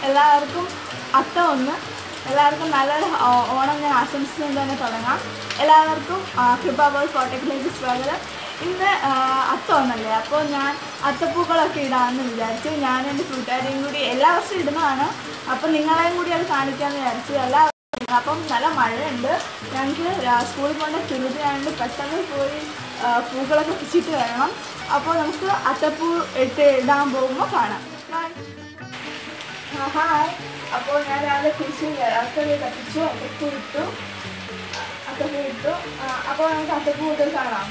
എല്ലാവർക്കും അത്ത ഒന്ന് എല്ലാവർക്കും നല്ലൊരു ഓ- ഓണം ഞാൻ ആശംസിച്ചുകൊണ്ട് തന്നെ തുടങ്ങാം എല്ലാവർക്കും കൃപ വേൾഡ് കോട്ടക്കിലേക്ക് സ്വാഗതം ഇന്ന് ആ, അത്ത ഒന്നല്ലേ അപ്പോൾ ഞാൻ അത്തപ്പൂക്കളൊക്കെ ഇടാമെന്ന് വിചാരിച്ചു ഞാൻ എൻ്റെ കൂട്ടുകാരെയും കൂടി എല്ലാ വർഷവും ഇടുന്നതാണ് അപ്പം നിങ്ങളെയും കൂടി അത് കാണിക്കാമെന്ന് വിചാരിച്ചു എല്ലാ അപ്പം നല്ല മഴയുണ്ട് ഞങ്ങൾക്ക് രാ- സ്കൂളിൽ പോകേണ്ട ചുരുതിയായതുകൊണ്ട് പെട്ടെന്ന് പോയി ആ, പൂക്കളൊക്കെ പിച്ചിട്ട് വരണം അപ്പോൾ നമുക്ക് അത്തപ്പൂ ഇട്ട് ഇടാൻ പോകുമ്പോൾ കാണാം Bye. ആ, ഹായ് അപ്പോൾ ഞാൻ രാവിലെ കുറിച്ച് അത്തപ്പൂ കത്തിച്ചു അത്തപ്പൂ ഇട്ടു അത്തപ്പൂ ഇട്ടു ആ, അപ്പോൾ നമുക്ക് അത്തപ്പൂ ഇട്ട് കാണാം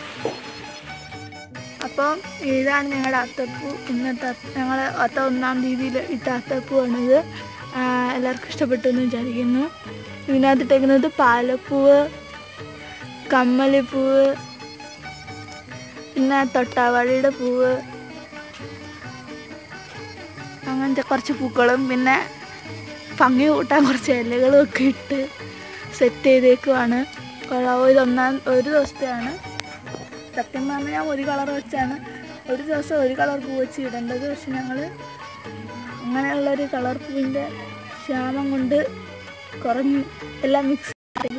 അപ്പം ഇതാണ് ഞങ്ങളുടെ അത്തപ്പൂ ഇന്നത്തെ ഞങ്ങൾ അത്ത ഒന്നാം തീയതിയിൽ ഇട്ട അത്തപ്പൂവാണിത് ആ, എല്ലാവർക്കും ഇഷ്ടപ്പെട്ടു എന്ന് വിചാരിക്കുന്നു ഇതിനകത്ത് ഇട്ടേക്കുന്നത് പാലപ്പൂവ് കമ്മലിപ്പൂവ് പിന്നെ തൊട്ടാവാടിയുടെ പൂവ് അങ്ങനത്തെ കുറച്ച് പൂക്കളും പിന്നെ ഭംഗി കൂട്ടാൻ കുറച്ച് ഇലകളും ഒക്കെ ഇട്ട് സെറ്റ് ചെയ്തേക്കുവാണ് കൊള്ളാവോ ഇതൊന്നാം ഒരു ദിവസത്തെയാണ് സത്യം പറഞ്ഞാൽ ഞാൻ ഒരു കളർ വെച്ചാണ് ഒരു ദിവസം ഒരു കളർ പൂ വെച്ച് ഇടേണ്ടത് പക്ഷെ ഞങ്ങൾ അങ്ങനെയുള്ളൊരു കളർ പൂവിൻ്റെ ക്ഷാമം കൊണ്ട് കുറഞ്ഞു എല്ലാം മിക്സ് ചെയ്തു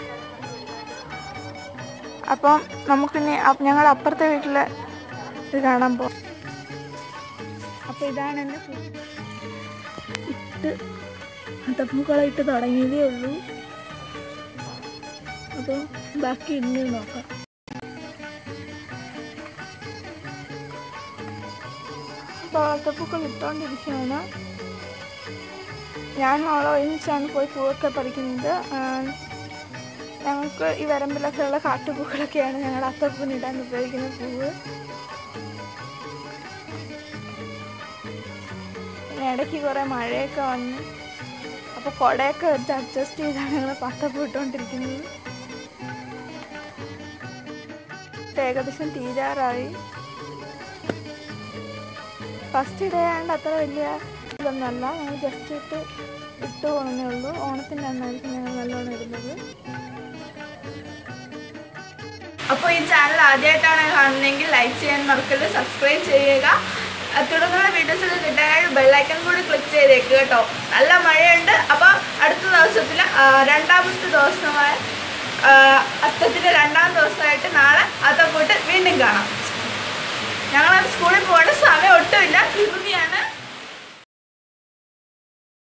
അപ്പം നമുക്കിനി അപ്പ് ഞങ്ങൾ അപ്പുറത്തെ വീട്ടിൽ ഇത് കാണാൻ പോകും അപ്പോൾ ഇതാണ് എൻ്റെ പൂ ഇട്ട് അത്തപ്പൂക്കളം ഇട്ട് തുടങ്ങിയതേ ഉള്ളൂ അപ്പോൾ ബാക്കി ഇന്ന് നോക്കാം അപ്പോൾ അത്തപ്പൂക്കൾ ഇട്ടുകൊണ്ടിരിക്കുകയാണ് ഞാൻ ഓളോ ഒരുമിച്ചാണ് പോയി പൂവൊക്കെ പറിക്കുന്നത് ആ, ഞങ്ങൾക്ക് ഈ വരമ്പിലൊക്കെ ഉള്ള കാട്ടുപൂക്കളൊക്കെയാണ് ഞങ്ങൾ അത്തപ്പൂവിന് ഇടാൻ ഉപയോഗിക്കുന്ന പൂവ് പിന്നെ ഇടയ്ക്ക് കുറേ മഴയൊക്കെ വന്നു അപ്പോൾ കുടയൊക്കെ വെച്ച് അഡ്ജസ്റ്റ് ചെയ്താണ് ഞങ്ങൾ പത്തപ്പൂ ഇട്ടുകൊണ്ടിരിക്കുന്നത് ഇത് ഏകദേശം തീരാറായി ഫസ്റ്റ് ഇടയാണ്ട് അത്ര വലിയ ഇതൊന്നുമല്ല ഞങ്ങൾ ജസ്റ്റ് ഇട്ട് ഇട്ട് പോകുന്നേ ഉള്ളൂ ഓണത്തിൻ്റെ അന്നായിരിക്കും ഞങ്ങൾ നല്ലോണം ഇടുന്നത് അപ്പോൾ ഈ ചാനൽ ആദ്യമായിട്ടാണ് കാണുന്നതെങ്കിൽ ലൈക്ക് ചെയ്യാൻ മറക്കരുത് സബ്സ്ക്രൈബ് ചെയ്യുക അഹ് തുടർന്നുള്ള വീഡിയോസൊക്കെ കിട്ടാനായിട്ട് ബെല്ലൈക്കൺ കൂടി ക്ലിക്ക് ചെയ്തേക്കുക കേട്ടോ നല്ല മഴയുണ്ട് അപ്പോൾ അടുത്ത ദിവസത്തിൽ രണ്ടാമത്തെ ദിവസമായ അത്തത്തിൻ്റെ രണ്ടാം ദിവസമായിട്ട് നാളെ അത്തം പോയിട്ട് വീണ്ടും കാണാം ഞങ്ങൾ സ്കൂളിൽ പോകേണ്ട സമയം ഒട്ടുമില്ല ധൃതിയാണ്